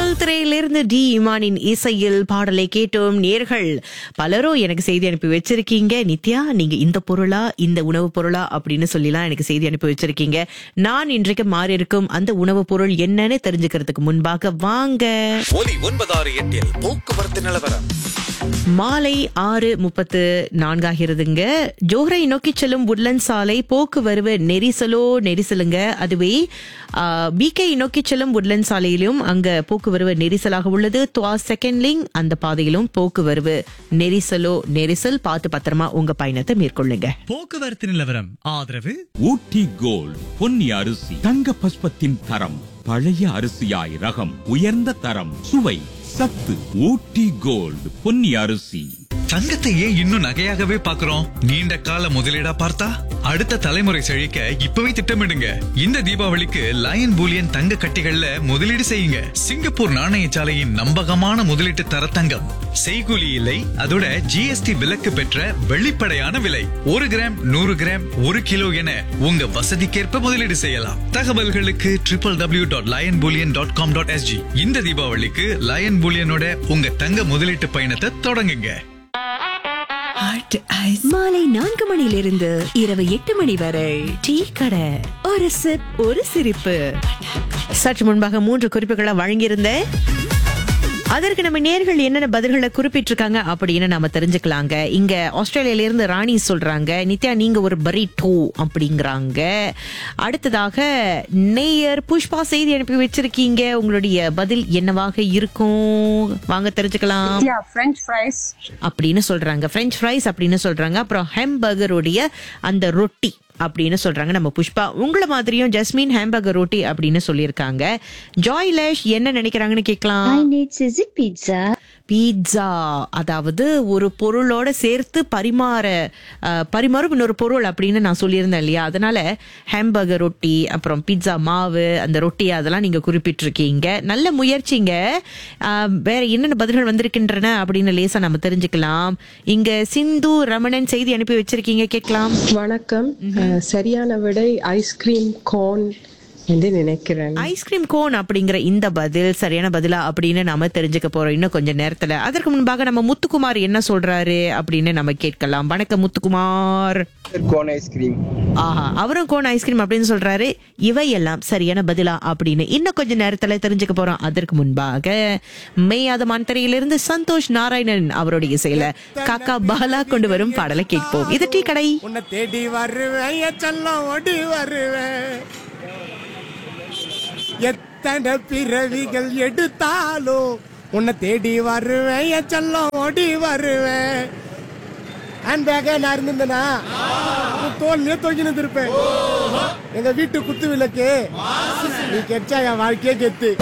ரசூல் திரையிலிருந்து D இமானின் இசையில் பாடலை கேட்டோம் நேர்கள் பலரும் எனக்கு செய்தி அனுப்பி வச்சிருக்கீங்க நித்யா நீங்க இந்த பொருளா இந்த உணவுப் பொருளா அப்படின்னு சொல்லிலாம் எனக்கு செய்தி அனுப்பி வச்சிருக்கீங்க நான் இன்றைக்கு மாறி இருக்கும் அந்த உணவுப் பொருள் என்னன்னு தெரிஞ்சுக்கிறதுக்கு முன்பாக வாங்க ஒலி ஒன்பதாறு எட்டில் போக்குவரத்து நிலவரம் மாலை ஆறு முப்பத்து நான்காகிறதுங்க ஜோஹரை நோக்கி செல்லும் உட்லண்ட் சாலை போக்குவரவு நெரிசலோ நெரிசலுங்க அதுவே பிகே நோக்கி செல்லும் உட்லண்ட் சாலையிலும் அங்க போக்குவரவு நெரிசலாக உள்ளது துவா செகண்ட் லிங் அந்த பாதையிலும் போக்குவரவு நெரிசலோ நெரிசல் பார்த்து பத்திரமா உங்க பயணத்தை மேற்கொள்ளுங்க போக்குவரத்து நிலவரம் ஆதரவு ஊட்டி கோல்ட் பொன்னி அரிசி தங்க பஸ்பத்தின் தரம் பழைய அரிசியாய் ரகம் உயர்ந்த தரம் சுவை சத்து ஊட்டி கோல்ட் பொன்னி அரிசி தங்கத்தை ஏன் இன்னும் நகையாகவே பார்க்கிறோம் நீண்ட கால முதலீடா பார்த்தா அடுத்த தலைமுறை செழிக்க இப்பவே திட்டமிடுங்க இந்த தீபாவளிக்கு லயன் பூலியன் தங்க கட்டிகள்ல முதலீடு செய்யுங்க சிங்கப்பூர் நாணயசாலையின் நம்பகமான முதலீட்டு தர தங்கம் செய்கூலி இல்லை அதோட ஜிஎஸ்டி விலக்கு பெற்ற வெளிப்படையான விலை ஒரு கிராம் நூறு கிராம் ஒரு கிலோ என உங்க வசதிக்கேற்ப முதலீடு செய்யலாம் தகவல்களுக்கு triple W dot Lion Bullion dot com dot SG இந்த தீபாவளிக்கு லயன் பூலியனோட உங்க தங்க முதலீட்டு பயணத்தை தொடங்குங்க மாலை நான்கு மணியிலிருந்து இரவு எட்டு மணி வரை டீ கடை ஒரு சிப் ஒரு சிரிப்பு சற்று முன்பாக மூன்று குறிப்புகளை வழங்கியிருந்தேன் அதற்கு நம்ம நேர்கள் என்னென்ன பதில்களை குறிப்பிட்டிருக்காங்க அப்படின்னு நாம தெரிஞ்சுக்கலாங்க இங்க ஆஸ்திரேலியால இருந்து ராணி சொல்றாங்க நித்யா நீங்க ஒரு பரிட்டோ அப்படிங்கிறாங்க அடுத்ததாக நேயர் புஷ்பா செய்தி அனுப்பி வச்சிருக்கீங்க உங்களுடைய பதில் என்னவாக இருக்கும் வாங்க தெரிஞ்சுக்கலாம் Yeah, French fries. அப்படின்னு சொல்றாங்க பிரெஞ்ச் ஃப்ரைஸ் அப்படின்னு சொல்றாங்க அப்புறம் ஹேம்பர்கருடைய அந்த ரொட்டி அப்படின்னு சொல்றாங்க நம்ம புஷ்பா உங்களை மாதிரியும் ஜஸ்மின் ஹேம்பர்கர் ரொட்டி அப்படின்னு சொல்லியிருக்காங்க ஜாய்லேஷ் என்ன நினைக்கிறாங்கன்னு கேட்கலாம் I need Suzy pizza. Pizza அதாவது ஒரு பொருளோட சேர்த்து பரிமாற அஹ், பரிமாறும் இன்னொரு பொருள் அப்படின்னு நான் சொல்லியிருந்தேன் இல்லையா அதனால ஹேம்பர்கர் ரொட்டி அப்புறம் பீட்சா மாவு அந்த ரொட்டி அதெல்லாம் நீங்க குறிப்பிட்டிருக்கீங்க நல்ல முயற்சிங்க அஹ், வேற என்னென்ன பதில்கள் வந்திருக்கின்றன அப்படின்னு லேசா நம்ம தெரிஞ்சுக்கலாம் இங்க சிந்து ரமணன் செய்தி அனுப்பி வச்சிருக்கீங்க கேட்கலாம் வணக்கம் அஹ், சரியான விடை ஐஸ்கிரீம் கோன் என்று நினைக்கிறேன் ஐஸ்கிரீம் கோன் அப்படிங்கிற இந்த பதில் சரியான பதிலா அப்படின்னு நாம தெரிஞ்சுக்க போறோம் இன்னும் கொஞ்சம் நேரத்துல அதற்கு முன்பாக நம்ம முத்துக்குமார் என்ன சொல்றாரு அப்படின்னு நம்ம கேட்கலாம் வணக்கம் முத்துக்குமார் கோன் ஐஸ்கிரீம் ஆஹா அவரும் கோன் ஐஸ்கிரீம் அப்படின்னு சொல்றாரு இவையெல்லாம் சரியான பதிலா அப்படின்னு இன்னும் கொஞ்ச நேரத்துல தெரிஞ்சுக்க போறோம் அதற்கு முன்பாக மேயாதமான் திரையிலிருந்து சந்தோஷ் நாராயணன் அவருடைய இசையில காக்கா பாலா கொண்டு வரும் பாடலை கேட்போம் இது டீ கடை உன்னை தேடி வருவேன் என் செல்லம் ஓடி வருவேன் எத்தனை பிறவிகள் எடுத்தாலும் உன்னை தேடி வருவேன் என் செல்லம் ஓடி வருவேன் ஹேண்ட் பேக்கா நான் இருந்திருந்தேனா தோல்லையே தொங்கினு இருப்பேன் எங்க வீட்டு குத்து விளக்கு நீ கெச்சா என் வாழ்க்கையே கெத்து